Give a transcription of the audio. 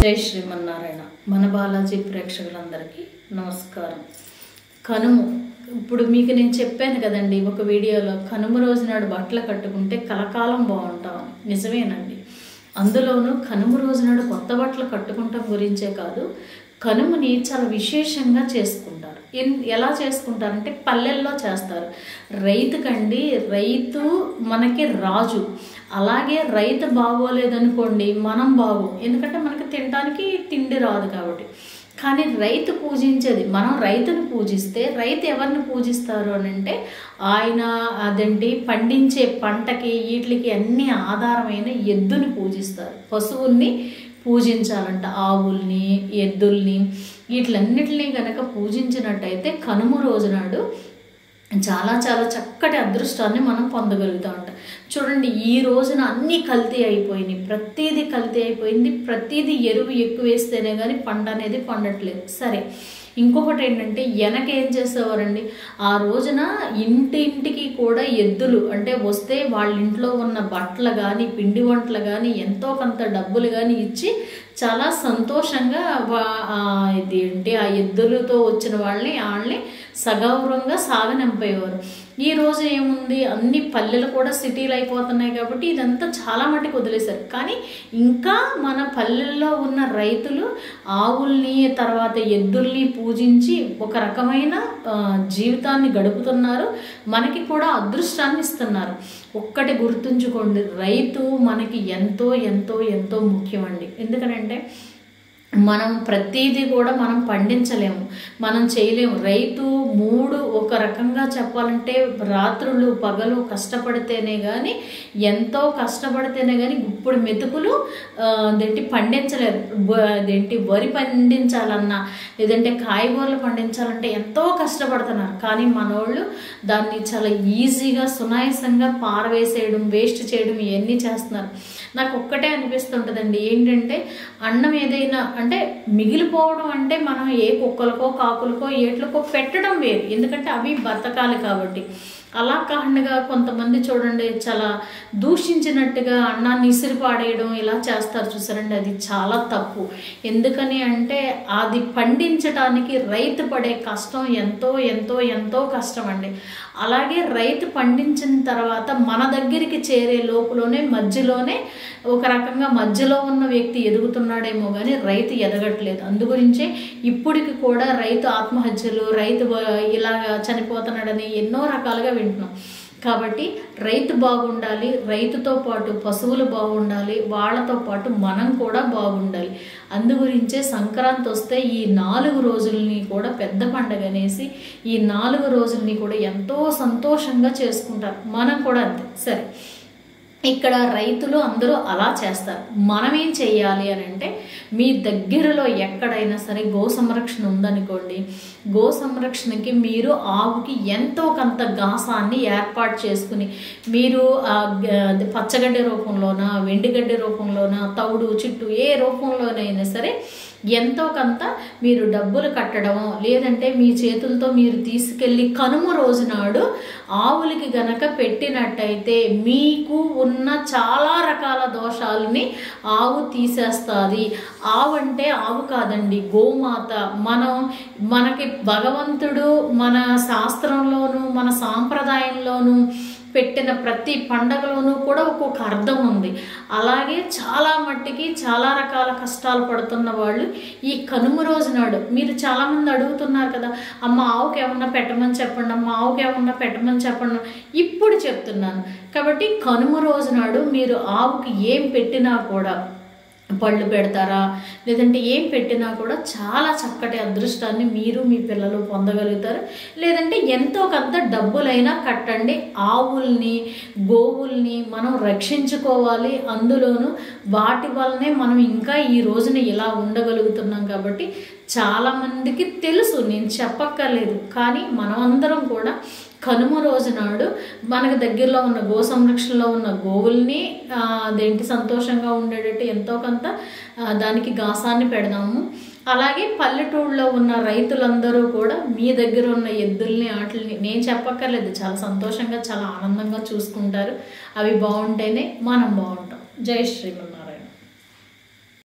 జై శ్రీమన్నారాయణ మన బాలాజీ ప్రేక్షకులందరికీ నమస్కారం కనుము ఇప్పుడు మీకు నేను చెప్పాను కదండి ఒక వీడియోలో కనుమ రోజు నాడు బట్టలు కట్టుకుంటే కలకాలం బాగుంటామని నిజమేనండి అందులోనూ కనుమ రోజు నాడు కొత్త బట్టలు కట్టుకుంటాం గురించే కాదు కనుమని చాలా విశేషంగా చేసుకుంటారు ఎన్- ఎలా చేసుకుంటారంటే పల్లెల్లో చేస్తారు రైతుకండి రైతు మనకి రాజు అలాగే రైతు బాగోలేదనుకోండి మనం బాగో ఎందుకంటే మనకి తినడానికి తిండి రాదు కాబట్టి కానీ రైతు పూజించేది మనం రైతును పూజిస్తే రైతు ఎవరిని పూజిస్తారు అని అంటే ఆయన అదేంటి పండించే పంటకి వీటికి అన్ని ఆధారమైన ఎద్దుని పూజిస్తారు పశువుల్ని పూజించాలంట ఆవుల్ని ఎద్దుల్ని వీటిలన్నిటినీ కనుక పూజించినట్టయితే కనుమ రోజు నాడు చాలా చాలా చక్కటి అదృష్టాన్ని మనం పొందగలుగుతాం అంట చూడండి ఈ రోజున అన్నీ కల్తీ అయిపోయినాయి ప్రతిదీ కల్తీ అయిపోయింది ప్రతిదీ ఎరువు ఎక్కువ వేస్తేనే కానీ పంట అనేది పండట్లేదు సరే ఇంకొకటి ఏంటంటే వెనక ఏం చేసేవారండి ఆ రోజున ఇంటి ఇంటికి కూడా ఎద్దులు అంటే వస్తే వాళ్ళ ఇంట్లో ఉన్న బట్టలు కానీ పిండి వంటలు కానీ ఎంతో కొంత డబ్బులు కానీ ఇచ్చి చాలా సంతోషంగా వా- ఆ ఇది ఏంటి ఆ ఎద్దులతో వచ్చిన వాళ్ళని వాళ్ళని సగౌరవంగా సాగనంపేవారు ఈ రోజు ఏముంది అన్ని పల్లెలు కూడా సిటీలు అయిపోతున్నాయి కాబట్టి ఇదంతా చాలా మటుకు వదిలేశారు కానీ ఇంకా మన పల్లెల్లో ఉన్న రైతులు ఆవుల్ని తర్వాత ఎద్దుల్ని పూజించి ఒక రకమైన ఆ, జీవితాన్ని గడుపుతున్నారు మనకి కూడా అదృష్టాన్ని ఇస్తున్నారు ఒక్కటి గుర్తుంచుకోండి రైతు మనకి ఎంతో ఎంతో ఎంతో ముఖ్యమండి ఎందుకనంటే మనం ప్రతిదీ కూడా మనం పండించలేము మనం చేయలేము రైతు మూడు ఒక రకంగా చెప్పాలంటే రాత్రులు పగలు కష్టపడితేనే కానీ ఎంతో కష్టపడితేనే కానీ ఇప్పుడు మెతుకులు ఆ, అదేంటి పండించలేరు బ- అదేంటి వరి పండించాలన్నా లేదంటే కాయగూరలు పండించాలంటే ఎంతో కష్టపడుతున్నారు కానీ మనోళ్ళు దాన్ని చాలా ఈజీగా సునాయాసంగా పారవేసేయడం వేస్ట్ చేయడం ఇవన్నీ చేస్తున్నారు నాకు ఒక్కటే అనిపిస్తుంటుందండి ఏంటంటే అన్నం ఏదైనా అంటే మిగిలిపోవడం అంటే మనం ఏ కుక్కలకో కాకులకో ఏట్లకో పెట్టడం వేరు ఎందుకంటే అవి బతకాలి కాబట్టి అలా కాకుండా కొంతమంది చూడండి చాలా దూషించినట్టుగా అన్నాన్ని ఇసిరి పాడేయడం ఇలా చేస్తారు చూసారండి అది చాలా తప్పు ఎందుకని అంటే అది పండించడానికి రైతు పడే కష్టం ఎంతో ఎంతో ఎంతో కష్టం అండి అలాగే రైతు పండించిన తర్వాత మన దగ్గరికి చేరే లోపులోనే మధ్యలోనే ఒక రకంగా మధ్యలో ఉన్న వ్యక్తి ఎదుగుతున్నాడేమో కానీ రైతు ఎదగట్లేదు అందుగురించే ఇప్పటికి కూడా రైతు ఆత్మహత్యలు రైతు బ- ఇలాగ చనిపోతున్నాడని ఎన్నో రకాలుగా వింటున్నాం కాబట్టి రైతు బాగుండాలి రైతుతో పాటు పశువులు బాగుండాలి వాళ్ళతో పాటు మనం కూడా బాగుండాలి అందుగురించే సంక్రాంతి వస్తే ఈ నాలుగు రోజుల్ని కూడా పెద్ద పండగ అనేసి ఈ నాలుగు రోజుల్ని కూడా ఎంతో సంతోషంగా చేసుకుంటారు మనం కూడా అంతే సరే ఇక్కడ రైతులు అందరూ అలా చేస్తారు మనం ఏం చెయ్యాలి అని అంటే మీ దగ్గరలో ఎక్కడైనా సరే గో సంరక్షణ ఉందనుకోండి గో సంరక్షణకి మీరు ఆవుకి ఎంతో కొంత గాసాన్ని ఏర్పాటు చేసుకుని మీరు ఆ గ- పచ్చగడ్డి రూపంలోన వెండిగడ్డి రూపంలోన తౌడు చిట్టు ఏ రూపంలోనైనా సరే ఎంతో కొంత మీరు డబ్బులు కట్టడం లేదంటే మీ చేతులతో మీరు తీసుకెళ్ళి కనుమ రోజు నాడు ఆవులకి గనక పెట్టినట్టయితే మీకు ఉన్న చాలా రకాల దోషాలని ఆవు తీసేస్తుంది ఆవు అంటే ఆవు కాదండి గోమాత మనం మనకి భగవంతుడు మన శాస్త్రంలోను మన సాంప్రదాయంలోను పెట్టిన ప్రతి పండగలోనూ కూడా ఒక్కొక్క అర్థం ఉంది అలాగే చాలా మట్టికి చాలా రకాల కష్టాలు పడుతున్న వాళ్ళు ఈ కనుమ రోజు నాడు మీరు చాలామంది అడుగుతున్నారు కదా అమ్మ ఆవుకి ఏమన్నా పెట్టమని చెప్పండి అమ్మ ఆవుకి ఏమన్నా పెట్టమని చెప్పండి ఇప్పుడు చెప్తున్నాను కాబట్టి కనుమ రోజు నాడు మీరు ఆవుకి ఏం పెట్టినా కూడా పళ్ళు పెడతారా లేదంటే ఏం పెట్టినా కూడా చాలా చక్కటి అదృష్టాన్ని మీరు మీ పిల్లలు పొందగలుగుతారు లేదంటే ఎంతో కొంత డబ్బులైనా కట్టండి ఆవుల్ని గోవుల్ని మనం రక్షించుకోవాలి అందులోనూ వాటి వల్లనే మనం ఇంకా ఈ రోజున ఇలా ఉండగలుగుతున్నాం కాబట్టి చాలామందికి తెలుసు నేను చెప్పక్కర్లేదు కానీ మనమందరం కూడా కనుమ రోజు నాడు మనకు దగ్గరలో ఉన్న గో సంరక్షణలో ఉన్న గోవుల్ని ఆ, అదేంటి సంతోషంగా ఉండేటట్టు ఎంతో కొంత ఆ, దానికి గాసాన్ని పెడదాము అలాగే పల్లెటూళ్ళలో ఉన్న రైతులందరూ కూడా మీ దగ్గర ఉన్న ఎద్దుల్ని ఆటల్ని నేను చెప్పక్కర్లేదు చాలా సంతోషంగా చాలా ఆనందంగా చూసుకుంటారు అవి బాగుంటేనే మనం బాగుంటాం జై శ్రీమన్